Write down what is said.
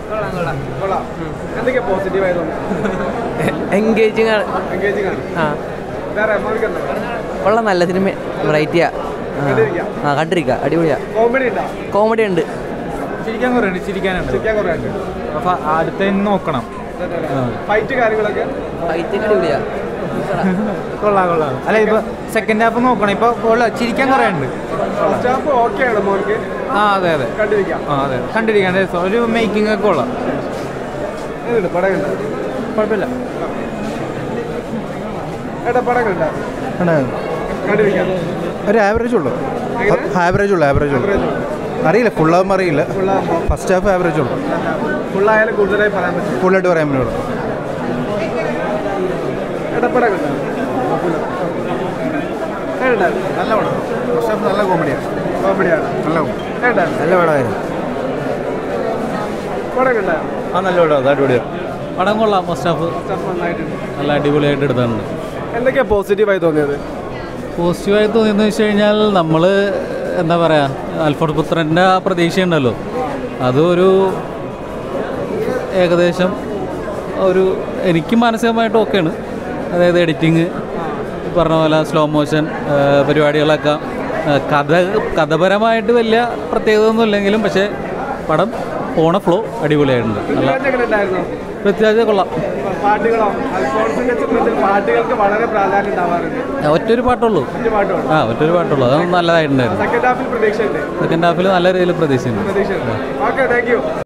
കൊള്ളാം എന്തൊക്കെയാ പോസിറ്റീവായി തോന്നുന്നു എൻഗേജിങ് ആണ് എൻഗേജിങ് ആണ് ആ വേറെ എമ്മോൾക്ക് എന്താ കൊള്ളാം നല്ല സിനിമ വെറൈറ്റിയാ കണ്ടിരിക്കാം. ആ കണ്ടിരിക്കുക അടിപൊളിയാ കോമഡി ഉണ്ടോ കോമഡി ഉണ്ട് ചിരിക്കാൻ കുറേ ഉണ്ട് ചിരിക്കാനുണ്ട് ചിരിക്കാൻ കുറേ ഉണ്ട് അപ്പൊ അടുത്ത നോക്കണം ഫൈറ്റ് കാര്യങ്ങളൊക്കെ ഫൈറ്റിംഗ് അടിപൊളിയാ കൊള്ളാം കൊള്ളാം അല്ല ഇപ്പൊ സെക്കൻഡ് ഹാഫ് നോക്കണം ഇപ്പൊ കൊള്ളാം ചിരിക്കാൻ കുറേ ഉണ്ട് ഫസ്റ്റ് ഹാഫ് ഓക്കെ ആണ് മോൾക്ക് ആ അതെ അതെ കണ്ടിരിക്കാം ആ അതെ കണ്ടിരിക്കാൻ രസം. ഒരു മേക്കിംഗ് ഒക്കെ കൊള്ളാം എങ്ങനെയുണ്ട് പടം കണ്ടോ കുഴപ്പമില്ല ഏട്ടാ പടം കണ്ടോ കണ്ടിരിക്കാം ഒരു ആവറേജ് ഉള്ളൂ എങ്ങനെ? ആവറേജ് ഉള്ളൂ ആവറേജ് ഉള്ളൂ അറിയില്ല ഫുള്ളാകുമ്പോൾ അറിയില്ല ഫുള്ളാകുമ്പോൾ ഫസ്റ്റ് ഹാഫ് ആവറേജ് ഉള്ളൂ ഫുള്ളായാലും കൂടുതലായി പറയാൻ പറ്റും ഫുള്ളായിട്ട് പറയാൻ പറ്റുള്ളൂ ഏട്ടാ പടം കണ്ടോ എങ്ങനെയുണ്ടായിരുന്നു നല്ല പടം ഫസ്റ്റ് ഹാഫ് നല്ല കോമഡിയാണ് കോമഡിയാണ് നല്ല എങ്ങനെയുണ്ടായിരുന്നു നല്ല പടമായിരുന്നു പടം കണ്ടായിരുന്നു ആ നല്ല പടം അത് അടിപൊളിയാണ് പടം കൊള്ളാം ഫസ്റ്റ് ഹാഫ് സ്റ്റഫ് നന്നായിട്ടുണ്ട് നല്ല അടിപൊളിയായിട്ട് എടുത്തിട്ടുണ്ട് എന്തൊക്കെയാ പോസിറ്റീവായി തോന്നിയത് പോസിറ്റീവായി തോന്നിയെന്ന് വെച്ച് കഴിഞ്ഞാൽ നമ്മൾ എന്താ പറയുക അൽഫോഡ് പുത്രൻ്റെ ആ പ്രതീക്ഷയുണ്ടല്ലോ അത് ഒരു ഏകദേശം ഒരു എനിക്ക് മാനസികമായിട്ട് ഓക്കെയാണ് അതായത് എഡിറ്റിങ് പറഞ്ഞ പോലെ സ്ലോ മോഷൻ പരിപാടികളൊക്കെ ആ, കഥ കഥപരമായിട്ട് വലിയ പ്രത്യേകത ഒന്നും ഇല്ലെങ്കിലും പക്ഷേ പടം പോണ ഫ്ലോ അടിപൊളിയായിട്ടുണ്ട് നല്ല പൃഥ്വിരാജ് എങ്ങനെ ഉണ്ടായിരുന്നു പ്രത്യേകിച്ച് കൊള്ളാം പാട്ടുകളോ അൽഫോൺസിന്റെ ചിത്രത്തിൽ പാട്ടുകൾക്ക് വളരെ പ്രാധാന്യം ഉണ്ടാവാറുണ്ട് ഒറ്റൊരു പാട്ടുള്ളൂ മറ്റു പാട്ടുകൾ ആ ഒറ്റൊരു പാട്ടുള്ളൂ അത് നല്ലതായിട്ടുണ്ടായിരുന്നു സെക്കൻഡ് ഹാഫിൽ പ്രതീക്ഷയുണ്ട് സെക്കൻഡ് ഹാഫിൽ നല്ല രീതിയിൽ പ്രതീക്ഷയുണ്ട് പ്രതീക്ഷയുണ്ട് ഓക്കെ താങ്ക് യു